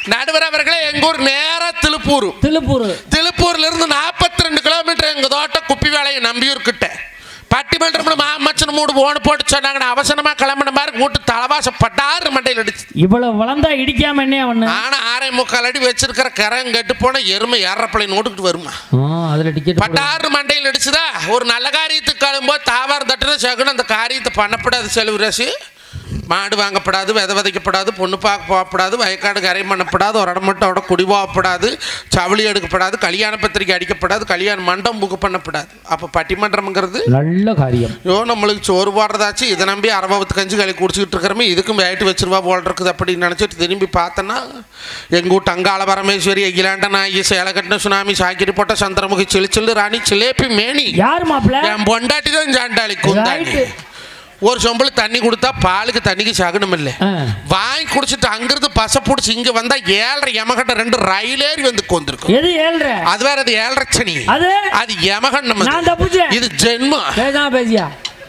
நடுவர் அவர்களே எங்க ஊர் நேரா திருப்பூர் திருப்பூர் திருப்பூர்ல இருந்து நாற்பத்தி ரெண்டு கிலோமீட்டர் எங்க தோட்டம் குப்பி வேலையை நம்பியூர் கிட்ட பட்டிமன்றம்ல மாமச்சன் மூடு ஓடு போட்டு சொன்னாங்க நான் அவசரமா கிளம்பின மாதிரி மூட்டு தலவாசம் பட்டாறு மண்டையில் அடிச்சு இவ்வளவு வளர்ந்தா இடிக்காம என்ன ஒண்ணு ஆனா ஆறே முக்கால் அடி வச்சிருக்கிற கரம் கெட்டு போன எருமை ஏறப்பளை நோட்டுக்கிட்டு வருமா அதுல டிக்கெட் பட்டாறு மண்டையில் அடிச்சுதா ஒரு நல்ல காரியத்துக்கு கிளம்பும்போது தாவார் தட்டுன சகுனம் அந்த காரியத்தை பண்ணப்படாது செலவு ராசி மாடு வாங்கப்படாது விதை விதைக்கப்படாது பொண்ணு பார்க்க போகப்படாது வயக்காடு கரை பண்ணப்படாது ஒரு இடம் மட்டும் அவட குடி போகப்படாது சவுளி எடுக்கப்படாது கல்யாண பத்திரிக்கை அடிக்கப்படாது கல்யாண மண்டம் புக்கு பண்ணப்படாது அப்போ பட்டிமன்றம்ங்கிறது நல்ல காரியம் ஐயோ நம்மளுக்கு சோறு போடுறதாச்சு இதை நம்பி அறுபத்து கஞ்சி களி குடிச்சிக்கிட்டு இருக்கிறமே இதுக்கும் வேட்டு வச்சிருவா போல் இருக்குது அப்படின்னு நினச்சிட்டு திரும்பி பார்த்தேன்னா எங்கள் வீட்டு அங்காள பரமேஸ்வரி அகிலாண்ட நாயகி சேலக்கட்டின சுனாமி சாக்கிரி போட்ட சந்திரமுகி சிலு சில்லு ராணி சிலேபி மேனி யார் மாப்பிள்ள என் பொண்டாட்டி தான் சாண்டாளி குந்தாணி Right. ஒரு சொம்பளு தண்ணி கொடுத்தா பாலுக்கு தண்ணிக்கு சகுனம் இல்லை ஆ. வாங்கி குடிச்சிட்டு அங்கிருந்து பசை பிடிச்சி இங்கே வந்தால் ஏழரை எமகட்ட ரெண்டு ரயிலேறி வந்து கொந்திருக்கும் எது ஏழ்ற அது வேற அது ஏழரை சனி அது அது எமகன் நான் தப்பிச்சேன். இது ஜென்மம் பேசாம பேசியா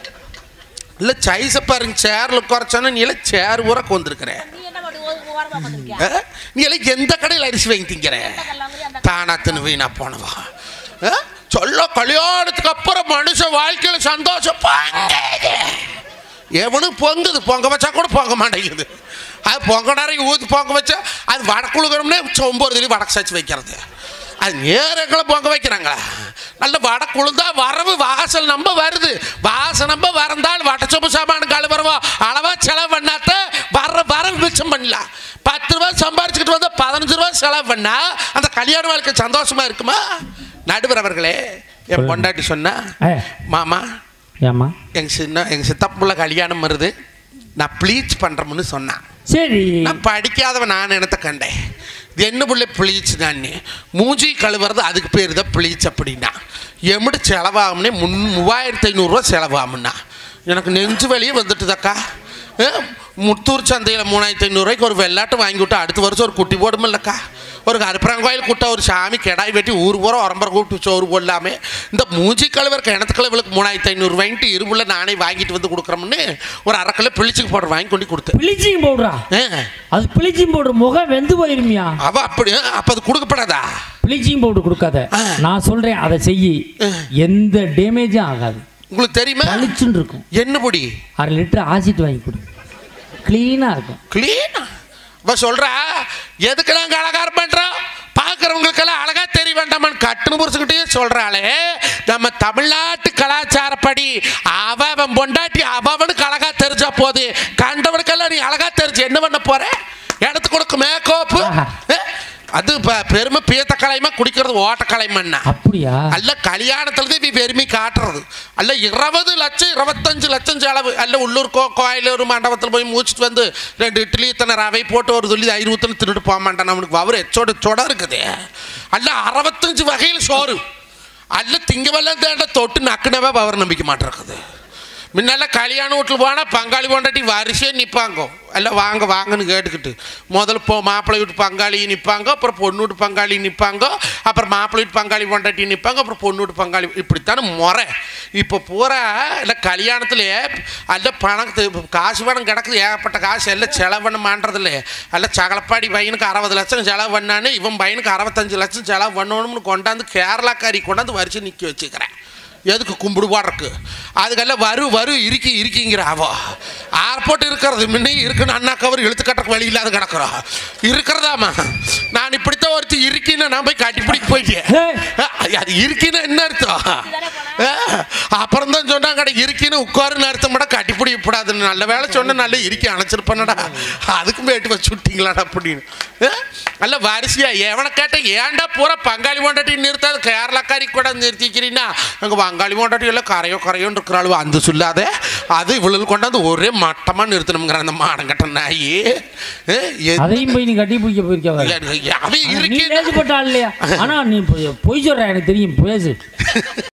இல்ல சைஸ பாருங்க சேர்ல உட்காரச்சானு நீ எல்லாம் சேர் ஊற கொண்டிருக்கிற நீ என்ன பண்ணி ஒரு ஓரமா பண்ணிருக்கியா நீ எல்லாம் எந்த கடையில் அரிசி வாங்கி திங்கிற தானா தின்னு வீணா போனவா ஆ? சொல்ல கல்யாணத்துக்கு அப்புறம் மனுஷன் வாழ்க்கையில சந்தோஷம் பொங்குது. எவனும் பொங்குது பொங்க வச்சா கூட பொங்க மாட்டேங்குது அது பொங்க நேரம் ஊற்றி பொங்க வச்சா அது வடக்குழுகிறோம்னே ஒம்பது வடக்கு சாச்சு வைக்கிறது அது நேரங்களை பொங்க வைக்கிறாங்களா நல்ல வடக்குழுந்தா வரவு வாசல் நம்ப வருது வாசல் நம்ப வரந்தால் வடச்சொப்பு சாமான கழுவுறவோ அளவா செலவு பண்ணாத்த வர வரவு மிச்சம் பண்ணலாம் பத்து ரூபா சம்பாரிச்சுக்கிட்டு வந்தா பதினஞ்சு ரூபா செலவு பண்ணா அந்த கல்யாண வாழ்க்கை சந்தோஷமா இருக்குமா நடுவர் அவர்களே என் பொண்டாட்டி சொன்னா ஏ மாமா ஏம்மா எங்க சின்ன எங்க சித்தப்புள்ள கல்யாணம் வருது நான் ப்ளீச் பண்றோம்னு சொன்னான் சரி நான் படிக்காதவன் நான் என்னத்த கண்டேன் இது என்ன பிள்ளை ப்ளீச் நான் மூஞ்சி கழுவுறது அதுக்கு பேர் தான் ப்ளீச் அப்படின்னா எமிடு செலவாகும்னே முன் மூவாயிரத்தி ஐநூறுரூவா செலவாகும்னா எனக்கு நெஞ்சு வலியே வந்துட்டுதாக்கா ஏ, முத்தூர் சந்தையில் மூணாயிரத்தி ஐநூறுரூவாய்க்கு ஒரு வெள்ளாட்டு வாங்கி விட்டா அடுத்த வருஷம் ஒரு குட்டி போடும் இல்லைக்கா ஒரு கருப்பரங்கோயில் கூட்ட ஒரு சாமி கெடாய் வெட்டி ஊர் பூரா உரம்பரை கூப்பிட்டு சோறு போடலாமே இந்த மூஞ்சி கழுவர் கிணத்து கழுவலுக்கு மூணாயிரத்தி ஐநூறு வாங்கிட்டு இருபுல நானே வாங்கிட்டு வந்து கொடுக்குறோம்னு ஒரு அரைக்கிலோ பிளிச்சுக்கு போடுற வாங்கி கொண்டு கொடுத்தேன் பிளிச்சிங் பவுடரா ஆ. அது பிளிச்சிங் பவுடர் முகம் வெந்து போயிருமியா அவ அப்படி அப்ப அது கொடுக்கப்படாதா பிளீச்சிங் பவுடர் கொடுக்காத ஆ. நான் சொல்றேன் அதை செய்யி எந்த டேமேஜும் ஆகாது உங்களுக்கு தெரியுமா பளிச்சுன்னு இருக்கும் என்ன பொடி அரை லிட்டர் ஆசிட் வாங்கி கொடு க்ளீனா இருக்கும் கிளீனா அவ சொல்றா எதுக்கு நாங்க அலங்காரம் பண்றோம் பார்க்கறவங்களுக்கெல்லாம் அழகா தெரிய வேண்டாமான்னு கட்டுன்னு புரிச்சுக்கிட்டே சொல்றாளே நம்ம தமிழ்நாட்டு கலாச்சாரப்படி அவ அவன் பொண்டாட்டி அவனுக்கு அழகா தெரிஞ்சா போது கண்டவனுக்கெல்லாம் நீ அழகா தெரிஞ்சு என்ன பண்ண போற இடத்து கொடுக்கு மேக்கோப்பு ஆஹா. அது ப- பெருமை பீத்த கலைமா குடிக்கிறது ஓட்ட கலைமண்ணா அப்படியா அல்ல கல்யாணத்துல இவ பெருமை காட்டுறது அல்ல இருபது லட்சம் இருபத்தஞ்சு லட்சம் செலவு அல்ல உள்ளூர் கோ கோயில் மண்டபத்தில் போய் மூச்சிட்டு வந்து ரெண்டு இட்லி இத்தனை ரவை போட்டு ஒரு துள்ளி ஐநூறு ஊத்தனை தின்னுட்டு போக மாட்டான் அவனுக்கு அவர் எச்சோட சொட இருக்குது அல்ல அறுபத்தஞ்சு வகையில் சோறு அல்ல திங்கவெல்லாம் தேண்ட தொட்டு நக்குனவே பவர் நம்பிக்க மாட்டேருக்குது முன்னெல்லாம் கல்யாண வீட்டில் போனால் பங்காளி பொண்டாட்டி வரிசையாக நிற்பாங்க எல்லாம் வாங்க வாங்கன்னு கேட்டுக்கிட்டு முதல்ல போ மாப்பிள்ளை வீட்டு பங்காளி நிற்பாங்க அப்புறம் பொண்ணு வீட்டு பங்காளி நிற்பாங்க அப்புறம் மாப்பிள்ளை வீட்டு பங்காளி பொண்டாட்டி நிற்பாங்க அப்புறம் பொண்ணு வீட்டு பங்காளி இப்படித்தானே முறை இப்போ பூரா இல்லை கல்யாணத்தில் அல்ல பணம் தெ- காசு பணம் கிடக்குது ஏகப்பட்ட காசு எல்லாம் செலவு பண்ண மாட்டதில்ல அல்ல சகலப்பாடி பையனுக்கு அறுபது லட்சம் செலவு பண்ணானே இவன் பையனுக்கு அறுபத்தஞ்சு லட்சம் செலவு பண்ணணும்னு கொண்டாந்து கேரளாக்காரி கொண்டாந்து வரிசை நிற்க வச்சுக்கிறேன் எதுக்கு கும்பிடு போடுறக்கு அதுக்கெல்லாம் வரு வரு இருக்கி இருக்கிங்கிற அவ ஏர்போர்ட் இருக்கிறது முன்னே இருக்குன்னு அண்ணா கவர் இழுத்து கட்டக்கு வழி இல்லாத கிடக்குறோம் இருக்கிறதாமா நான் இப்படித்தான் ஒருத்தி இருக்கின்னு நான் போய் கட்டி பிடிக்க போயிட்டேன் ஏய். அஹ், அது இருக்கின்னு என்ன அர்த்தம் அஹ், அப்புறம் தான் சொன்னாங்க "அட, இருக்கின்னு உட்காருன்னு அர்த்தம் கூட கட்டி பிடிக்கப்படாதுன்னு நல்ல வேலை சொன்ன நல்ல இருக்கி அணைச்சிருப்பேனடா அதுக்கும் போயிட்டு வச்சு விட்டீங்களாடா அப்படின்னு அஹ், நல்ல வரிசையா எவனை கேட்டேன் ஏன்டா பூரா பங்காளி போண்டாட்டி நிறுத்தாது கேரளாக்காரி கூட நிறுத்திக்கிறீங்கன்னா அங்கே பங்காளி போண்டாட்டி எல்லாம் கரையோ கரையோன்னு இருக்கிறாள் அந்த சொல்லாத அது இவ்வளவு கொண்டாந்து ஒரே மட்டமாக நிறுத்தணுங்கிற அந்த மாடங்கட்ட நாயி அஹ், எது- அதையும் போய் நீ கட்டி பிடிக்க போயிருக்க அவன் நீ இருக்கி லேசுப்பட்ட ஆள் இல்லையா ஆனா நீ பொய் பொய் சொல்ற எனக்கு தெரியும் பேசு